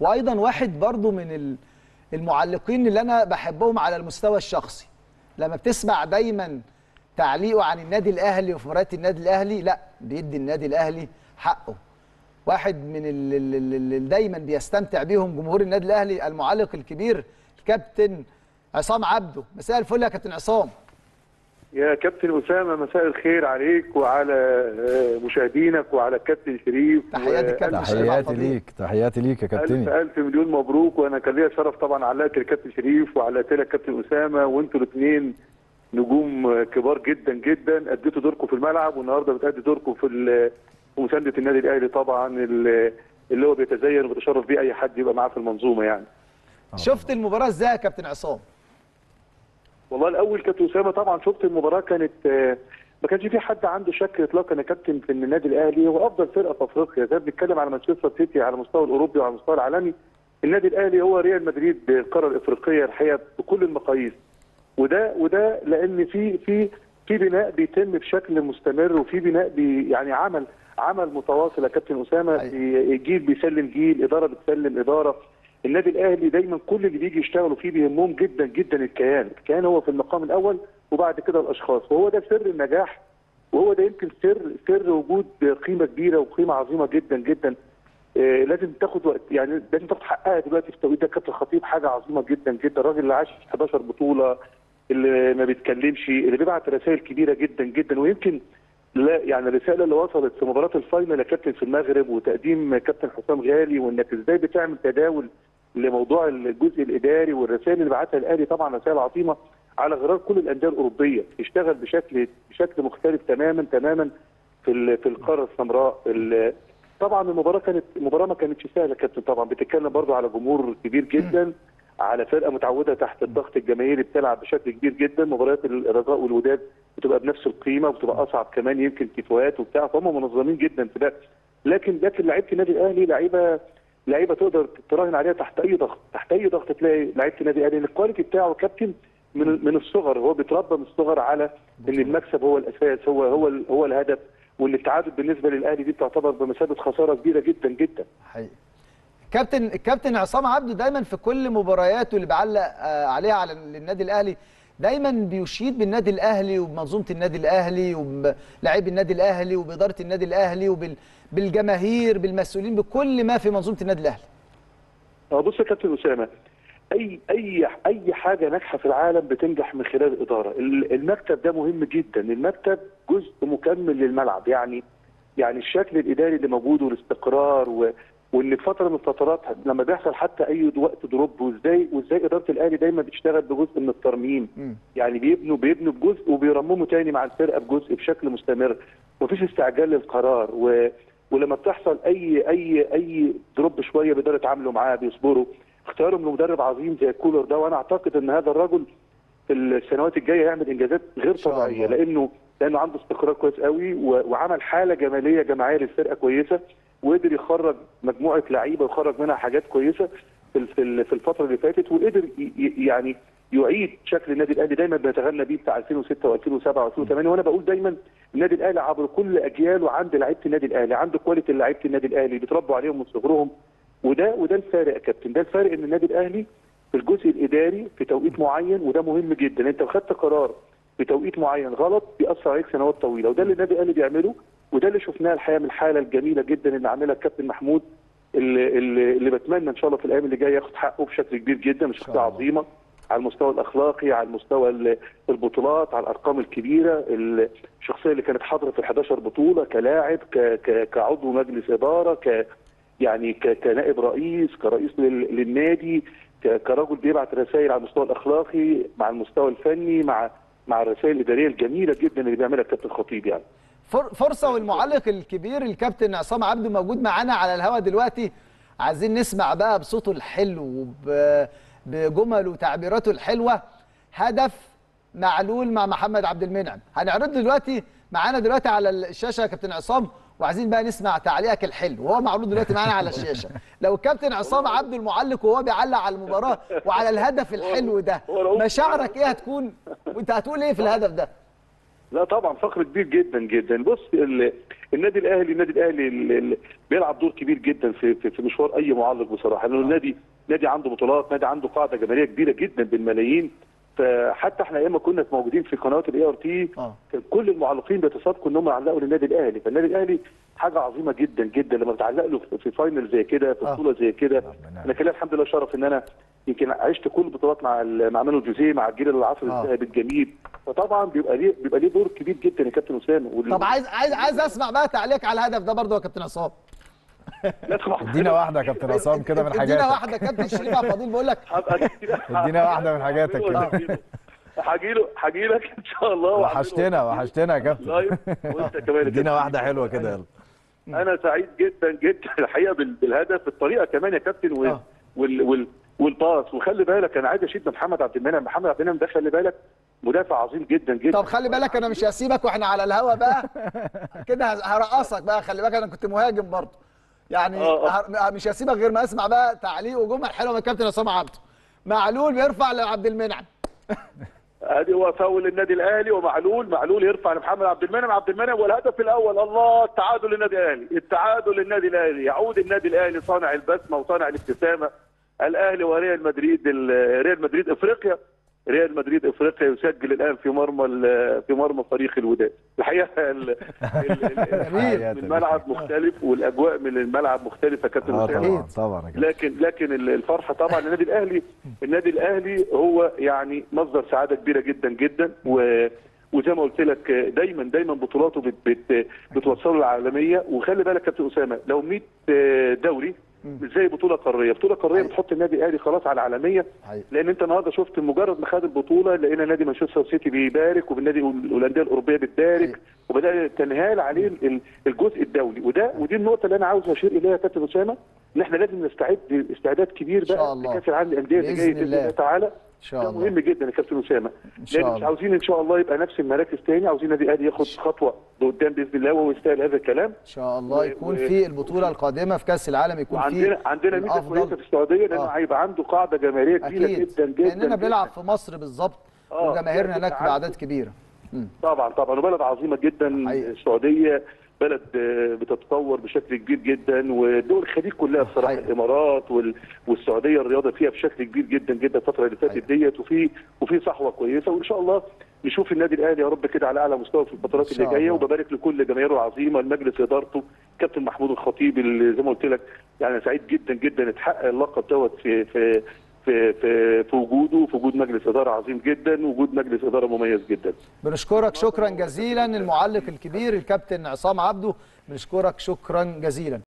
وايضا واحد برضو من ال- المعلقين اللي انا بحبهم على المستوى الشخصي لما بتسمع دايما تعليقه عن النادي الاهلي وفي مباريات النادي الاهلي لا بيدي النادي الاهلي حقه واحد من ال- ال- ال- اللي دايما بيستمتع بيهم جمهور النادي الاهلي المعلق الكبير الكابتن عصام عبده مساء الفل يا كابتن عصام يا كابتن أسامة مساء الخير عليك وعلى آه، مشاهدينك وعلى الكابتن شريف تحياتي و- كابتن ألف- شريف. تحياتي فضيل. ليك تحياتي ليك يا ألف كابتني ألف مليون مبروك وأنا كان ليا شرف طبعا علقت الكابتن شريف وعلقت لك كابتن أسامة وأنتوا الاثنين نجوم آه، كبار جدا جدا أديتوا دوركم في الملعب والنهارده بتأدي دوركم في ال- في مساندة النادي الأهلي طبعا ال- اللي هو بيتزين وبيتشرف بيه أي حد يبقى معاه في المنظومة يعني شفت المباراه ازاي يا كابتن عصام والله الاول كابتن اسامه طبعا شفت المباراه كانت آه، ما كانش في حد عنده شك اطلاقا يا كابتن في ان النادي الاهلي هو افضل فرقه في افريقيا زي ما بنتكلم على مانشستر سيتي على المستوى الاوروبي وعلى المستوى العالمي النادي الاهلي هو ريال مدريد القاره الافريقيه الحقيقه بكل المقاييس وده وده لان في في في بناء بيتم بشكل مستمر وفي بناء بي يعني عمل عمل متواصل يا كابتن اسامه أيوة. بي- جيل بيسلم جيل اداره بتسلم اداره النادي الاهلي دايما كل اللي بيجي يشتغلوا فيه بيهمهم جدا جدا الكيان الكيان هو في المقام الاول وبعد كده الاشخاص وهو ده سر النجاح وهو ده يمكن سر سر وجود قيمه كبيره وقيمه عظيمه جدا جدا آه، لازم تاخد وقت يعني لازم تاخد حقها دلوقتي في التوقيت ده كابتن الخطيب حاجه عظيمه جدا جدا الراجل اللي عاش 11 بطوله اللي ما بيتكلمش اللي بيبعت رسائل كبيره جدا جدا ويمكن لا يعني الرساله اللي وصلت في مباراه الفاينل يا كابتن في المغرب وتقديم كابتن حسام غالي وانك ازاي بتعمل تداول لموضوع الجزء الاداري والرسائل اللي بعتها الاهلي طبعا رسائل عظيمه على غرار كل الانديه الاوروبيه يشتغل بشكل بشكل مختلف تماما تماما في ال- في القاره السمراء ال- طبعا المباراه كانت المباراه ما كانتش سهله كابتن طبعا بتتكلم برضو على جمهور كبير جدا على فرقه متعوده تحت الضغط الجماهيري بتلعب بشكل كبير جدا مباريات الرجاء والوداد بتبقى بنفس القيمه وبتبقى اصعب كمان يمكن كيفوات وبتاع فهم منظمين جدا في ده لكن لكن لعيبه النادي الاهلي لعيبه لعيبه تقدر تراهن عليها تحت اي ضغط تحت اي ضغط تلاقي لعيبه النادي الاهلي لأن الكواليتي بتاعه كابتن من من الصغر هو بيتربى من الصغر على ان المكسب هو الاساس هو هو ال- هو الهدف وان التعادل بالنسبه للاهلي دي بتعتبر بمثابه خساره كبيره جدا جدا حقيقي كابتن الكابتن عصام عبده دايما في كل مبارياته اللي بعلق آه، عليها على النادي الاهلي دايما بيشيد بالنادي الاهلي وبمنظومه النادي الاهلي وبلاعبي النادي الاهلي وباداره النادي الاهلي وبالجماهير بالمسؤولين بكل ما في منظومه النادي الاهلي هو بص يا كابتن اسامه اي اي اي حاجه ناجحه في العالم بتنجح من خلال الاداره ال- المكتب ده مهم جدا المكتب جزء مكمل للملعب يعني يعني الشكل الاداري اللي موجود والاستقرار و وان في فتره من الفترات لما بيحصل حتى اي وقت دروب وازاي وازاي اداره الاهلي دايما بتشتغل بجزء من الترميم مم. يعني بيبنوا بيبنوا بجزء وبيرمموا تاني مع الفرقه بجزء بشكل مستمر مفيش استعجال للقرار و... ولما بتحصل اي اي اي دروب شويه بيقدروا يتعاملوا معاه بيصبروا اختيارهم لمدرب عظيم زي كولر ده وانا اعتقد ان هذا الرجل في السنوات الجايه يعمل انجازات غير شاء طبيعيه الله. لانه لانه عنده استقرار كويس قوي و... وعمل حاله جماليه جماعيه للفرقه كويسه وقدر يخرج مجموعه لعيبه ويخرج منها حاجات كويسه في ال- في ال- في الفتره اللي فاتت وقدر ي- ي- يعني يعيد شكل النادي الاهلي دايما بيتغنى بيه بتاع 2006 و2007 و2008 وانا بقول دايما النادي الاهلي عبر كل اجياله عند لعيبه النادي الاهلي عنده كواليتي لعيبه النادي الاهلي بيتربوا عليهم من صغرهم وده وده الفارق يا كابتن ده الفارق ان النادي الاهلي في الجزء الاداري في توقيت معين وده مهم جدا انت خدت قرار في توقيت معين غلط بيأثر عليك سنوات طويله وده اللي النادي الاهلي بيعمله وده اللي شفناه الحقيقه من الحاله الجميله جدا اللي عاملها الكابتن محمود اللي, اللي, اللي بتمنى ان شاء الله في الايام اللي جايه ياخد حقه بشكل كبير جدا شخصيه الله. عظيمه على المستوى الاخلاقي على المستوى ال- البطولات على الارقام الكبيره الشخصيه اللي كانت حاضره في ال 11 بطوله كلاعب ك ك كعضو مجلس اداره ك يعني ك كنائب رئيس كرئيس لل- للنادي ك- كرجل بيبعت رسائل على المستوى الاخلاقي مع المستوى الفني مع مع الرسائل الاداريه الجميله جدا اللي بيعملها الكابتن خطيب يعني فر- فرصه والمعلق الكبير الكابتن عصام عبده موجود معانا على الهوا دلوقتي عايزين نسمع بقى بصوته الحلو وب- بجمله وتعبيراته الحلوه هدف معلول مع محمد عبد المنعم هنعرضه دلوقتي معانا دلوقتي على الشاشه يا كابتن عصام وعايزين بقى نسمع تعليقك الحلو وهو معروض دلوقتي معانا على الشاشه لو الكابتن عصام عبده المعلق وهو بيعلق على المباراه وعلى الهدف الحلو ده هو رؤوف. مشاعرك ايه هتكون وانت هتقول ايه في الهدف ده لا طبعا فخر كبير جدا جدا بص ال... النادي الاهلي النادي الاهلي ال... ال... بيلعب دور كبير جدا في في, في مشوار اي معلق بصراحه لانه النادي نادي عنده بطولات نادي عنده قاعده جماهيريه كبيره جدا بالملايين فحتى احنا ايام ما كنا موجودين في قنوات الاي ار تي اه كان كل المعلقين بيتسابقوا ان هم يعلقوا للنادي الاهلي فالنادي الاهلي حاجه عظيمه جدا جدا لما بتعلق له في- في فاينل زي كده في آه. بطوله زي كده ربنا انا كان لي الحمد لله شرف ان انا يمكن عشت كل البطولات مع ال- مع مانو جوزيه مع الجيل العصر آه. الذهبي الجميل فطبعا بيبقى ليه بيبقى ليه دور كبير جدا يا كابتن اسامه وال- طب عايز عايز عايز اسمع بقى تعليق على الهدف ده برضه يا كابتن عصام لا طبعا ادينا واحده يا كابتن عصام كده من ادينا حاجاتك واحده كابتن شريف عبد الفضيل بقول لك هبقى ادينا واحدة من حاجاتك كده. هاجي له هاجي لك ان شاء الله وأعمله. وحشتنا وحشتنا يا كابتن لايف وانت كمان يا ادينا كابتن. واحده حلوه كده يلا انا سعيد جدا جدا الحقيقه بال- بالهدف الطريقه كمان يا كابتن وال آه. وال وال والباص وخلي بالك انا عايز اشيد محمد عبد المنعم محمد عبد المنعم ده خلي بالك مدافع عظيم جدا جدا طب خلي بالك انا مش هسيبك واحنا على الهوا بقى كده هز- هرقصك بقى خلي بالك انا كنت مهاجم برضه يعني آه، ه- مش هسيبك غير ما اسمع بقى تعليق وجمل حلوه من الكابتن عصام عبده معلول بيرفع لعبد المنعم ادي هو فاول النادي الاهلي ومعلول معلول يرفع لمحمد عبد المنعم عبد المنعم والهدف الاول الله التعادل للنادي الاهلي التعادل للنادي الاهلي يعود النادي الاهلي صانع البسمه وصانع الابتسامه الاهلي وريال مدريد ال- ريال مدريد افريقيا ريال مدريد افريقيا يسجل الان في مرمى ال- في مرمى فريق الوداد الحقيقه ال- ال- ال- جميل. الملعب مختلف والاجواء من الملعب مختلفه يا كابتن اه أسامة. طبعا طبعا يا كابتن لكن لكن الفرحه طبعا النادي الاهلي النادي الاهلي هو يعني مصدر سعاده كبيره جدا جدا و وزي ما قلت لك دايما دايما بطولاته بت بت بتوصله للعالميه وخلي بالك يا كابتن اسامه لو 100 دوري مش زي بطوله قاريه، بطوله قاريه حقيقي. بتحط النادي الاهلي خلاص على العالميه حقيقي. لان انت النهارده شفت مجرد ما خد البطوله لقينا نادي مانشستر سيتي بيبارك وبالنادي والانديه الاوروبيه بتبارك حقيقي. وبدا تنهال عليه ال- الجزء الدولي وده ودي النقطه اللي انا عاوز اشير اليها يا كابتن اسامه ان احنا لازم نستعد استعداد كبير إن شاء بقى الله. لكاس العالم للانديه اللي جاي بإذن باذن الله. الله تعالى ان شاء ده الله مهم جدا يا كابتن اسامه إن شاء لان مش الله. عاوزين ان شاء الله يبقى نفس المراكز تاني عاوزين النادي الاهلي ياخد خطوه لقدام باذن الله وهو يستاهل هذا الكلام ان شاء الله و- يكون و- في البطوله القادمه في كاس العالم يكون في وعندنا عندنا ميزه الأفضل. كويسه في السعوديه لانه آه. هيبقى عنده قاعده جماهيريه كبيره اكيد جدا جدا لاننا جداً. بنلعب في مصر بالظبط آه، وجماهيرنا لا، هناك عنده- باعداد كبيره مم. طبعا طبعا وبلد عظيمه جدا حقيقة. السعوديه بلد آه، بتتطور بشكل كبير جدا ودول الخليج كلها بصراحه حقيقة. الامارات وال- والسعوديه الرياضه فيها بشكل كبير جدا جدا الفتره اللي فاتت حقيقة. ديت وفي وفي صحوه كويسه وان شاء الله نشوف النادي الاهلي يا رب كده على اعلى مستوى في الفترات إن اللي شاء جايه الله. وببارك لكل جماهيره العظيمه المجلس ادارته كابتن محمود الخطيب اللي زي ما قلت لك يعني سعيد جدا جدا اتحقق اللقب دوت في في في في, في وجوده في وجود مجلس اداره عظيم جدا وجود مجلس اداره مميز جدا بنشكرك شكرا جزيلا المعلق الكبير الكابتن عصام عبده بنشكرك شكرا جزيلا